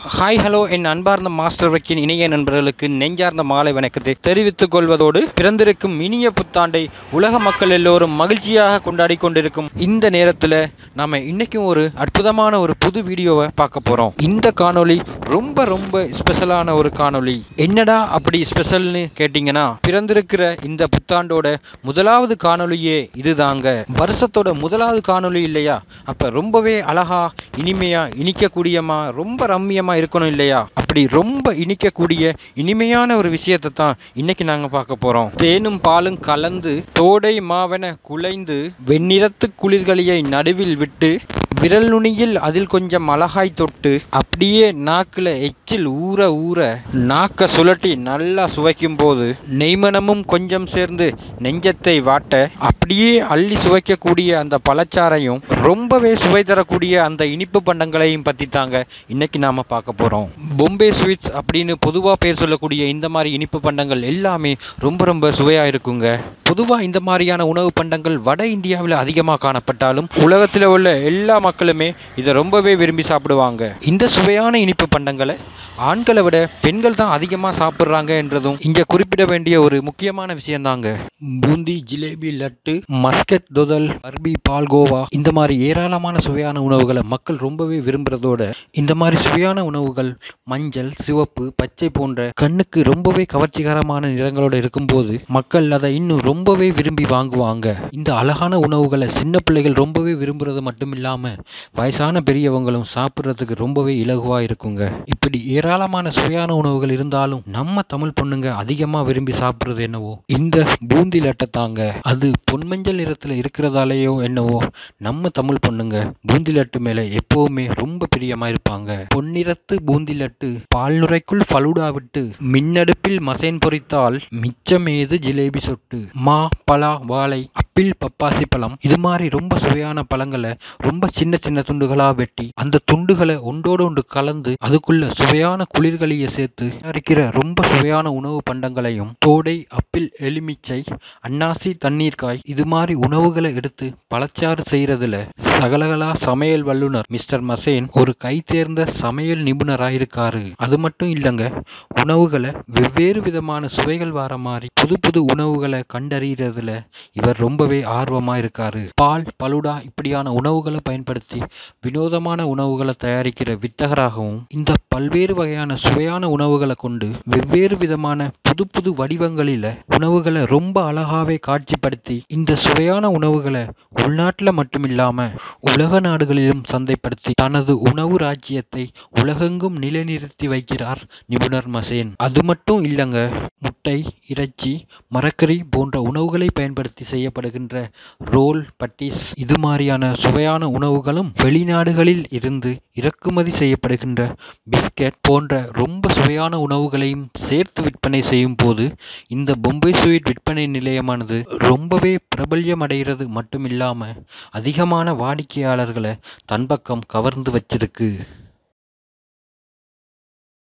hi hello என் அன்பார்ந்த master வக்கின் இணைய நண்பர்களுக்கு நெஞ்சார்ந்த மாலை வணக்கத்தை தெரிவித்துக் கொள்வதோடு பிறந்திருக்கும் இனிய புத்தாண்டை உலக மக்கள் எல்லோரும் மகிழ்ச்சியாக கொண்டாடி கொண்டிருக்கும் இந்த நேரத்தில் நாம இன்னைக்கும் ஒரு அற்புதமான ஒரு புது வீடியோவை பார்க்க போறோம் இந்த காணொளி ரொம்ப ரொம்ப ஸ்பெஷலான ஒரு காணொளி என்னடா அப்படி ஸ்பெஷல்னு கேட்டிங்கன்னா பிறந்திருக்கிற இந்த புத்தாண்டோட முதலாவது காணொளியே இதுதாங்க வருஷத்தோட முதலாவது காணொளி இல்லையா அப்ப ரொம்பவே அழகா இனிமையா இனிக்கக்கூடியமா ரொம்ப ரம்மியமா இருக்கணும் இல்லையா அப்படி ரொம்ப இனிக்கக்கூடிய இனிமையான ஒரு விஷயத்தை தான் இன்னைக்கு நாங்க பார்க்க போறோம் தேனும் பாலும் கலந்து தோடை மாவென குலைந்து வெண்ணிறத்து குளிர்களியை நடுவில் விட்டு விரல் நுனியில் அதில் கொஞ்சம் அழகாய் தொட்டு அப்படியே நாக்குல எச்சில் ஊற ஊற நாக்க சுழட்டி நல்லா சுவைக்கும் போது நெய்மனமும் கொஞ்சம் சேர்ந்து நெஞ்சத்தை வாட்ட அப்படியே அள்ளி சுவைக்கக்கூடிய அந்த பழச்சாறையும் ரொம்பவே சுவை தரக்கூடிய அந்த இனிப்பு பண்டங்களையும் பத்தி தாங்க இன்னைக்கு நாம பார்க்க போறோம் பொம்பே ஸ்வீட்ஸ் அப்படின்னு பொதுவா பேர் சொல்லக்கூடிய இந்த மாதிரி இனிப்பு பண்டங்கள் எல்லாமே ரொம்ப ரொம்ப சுவையா இருக்குங்க பொதுவா இந்த மாதிரியான உணவு பண்டங்கள் வட இந்தியாவில் அதிகமாக காணப்பட்டாலும் உலகத்தில் உள்ள எல்லா மக்களுமே இதை ரொம்பவே விரும்பி சாப்பிடுவாங்க இந்த சுவையான இனிப்பு பண்டங்களை ஆண்களை விட பெண்கள் தான் அதிகமாக சாப்பிட்றாங்க என்றதும் இங்கே குறிப்பிட வேண்டிய ஒரு முக்கியமான விஷயம்தாங்க பூந்தி ஜிலேபி லட்டு மஸ்கட் தொதல் பர்பி பால்கோவா இந்த மாதிரி ஏராளமான சுவையான உணவுகளை மக்கள் ரொம்பவே விரும்புறதோட இந்த மாதிரி சுவையான உணவுகள் மஞ்சள் சிவப்பு பச்சை போன்ற கண்ணுக்கு ரொம்பவே கவர்ச்சிகரமான நிறங்களோட இருக்கும்போது மக்கள் அதை இன்னும் ரொம்பவே விரும்பி வாங்குவாங்க இந்த அழகான உணவுகளை சின்ன பிள்ளைகள் ரொம்பவே விரும்புறது மட்டும் இல்லாம வயசான பெரியவங்களும் சாப்பிட்றதுக்கு ரொம்பவே இலகுவா இருக்குங்க இப்படி ஏராளமான சுவையான உணவுகள் இருந்தாலும் நம்ம தமிழ் பொண்ணுங்க அதிகமா விரும்பி சாப்பிட்றது என்னவோ இந்த பூந்தி லட்டை தாங்க அது பொன்மஞ்சள் நிறத்துல இருக்கிறதாலேயோ என்னவோ நம்ம தமிழ் பொண்ணுங்க பூந்தி லட்டு மேல எப்பவுமே ரொம்ப பிரியமா இருப்பாங்க பொன்னிறத்து பூந்தி லட்டு பால் நுரைக்குள் பலுடா விட்டு மின்னடுப்பில் மசேன் பொரித்தால் மிச்சமேது ஜிலேபி சொட்டு மா பலா வாழை அப்பிள் பப்பாசி பழம் இது மாதிரி ரொம்ப சுவையான பழங்களை ரொம்ப சின்ன சின்ன துண்டுகளா வெட்டி அந்த துண்டுகளை ஒன்றோடு ஒன்று கலந்து அதுக்குள்ள சுவையான குளிர்களியை சேர்த்து தயாரிக்கிற ரொம்ப சுவையான உணவு பண்டங்களையும் தோடை அப்பிள் எலுமிச்சை அன்னாசி தண்ணீர்காய் இது மாதிரி உணவுகளை எடுத்து பழச்சாறு செய்யறதுல சகலகலா சமையல் வல்லுனர் மிஸ்டர் மசேன் ஒரு கை தேர்ந்த சமையல் நிபுணராக இருக்காரு அது மட்டும் இல்லைங்க உணவுகளை வெவ்வேறு விதமான சுவைகள் வர மாதிரி புது புது உணவுகளை கண்டறியறதுல இவர் ரொம்பவே ஆர்வமா இருக்காரு பால் பலுடா இப்படியான உணவுகளை பயன்படுத்தி வினோதமான உணவுகளை தயாரிக்கிற வித்தகராகவும் இந்த பல்வேறு வகையான சுவையான உணவுகளை கொண்டு வெவ்வேறு விதமான புது புது வடிவங்களில உணவுகளை ரொம்ப அழகாவே காட்சிப்படுத்தி இந்த சுவையான உணவுகளை உள்நாட்டில் மட்டுமில்லாம உலக நாடுகளிலும் சந்தைப்படுத்தி தனது உணவு ராஜ்யத்தை உலகெங்கும் நிலைநிறுத்தி வைக்கிறார் நிபுணர் மசேன் அது மட்டும் இல்லைங்க முட்டை இறைச்சி மரக்கறி போன்ற உணவுகளை பயன்படுத்தி செய்யப்படுகின்ற ரோல் பட்டீஸ் இது மாதிரியான சுவையான உணவுகளும் வெளிநாடுகளில் இருந்து இறக்குமதி செய்யப்படுகின்ற பிஸ்கட் போன்ற ரொம்ப சுவையான உணவுகளையும் சேர்த்து விற்பனை செய்யும் போது இந்த பொம்பை ஸ்வீட் விற்பனை நிலையமானது ரொம்பவே பிரபல்யம் அடைகிறது மட்டும் இல்லாம அதிகமான வாடிக்கையாளர்களை தன் பக்கம் கவர்ந்து வச்சிருக்கு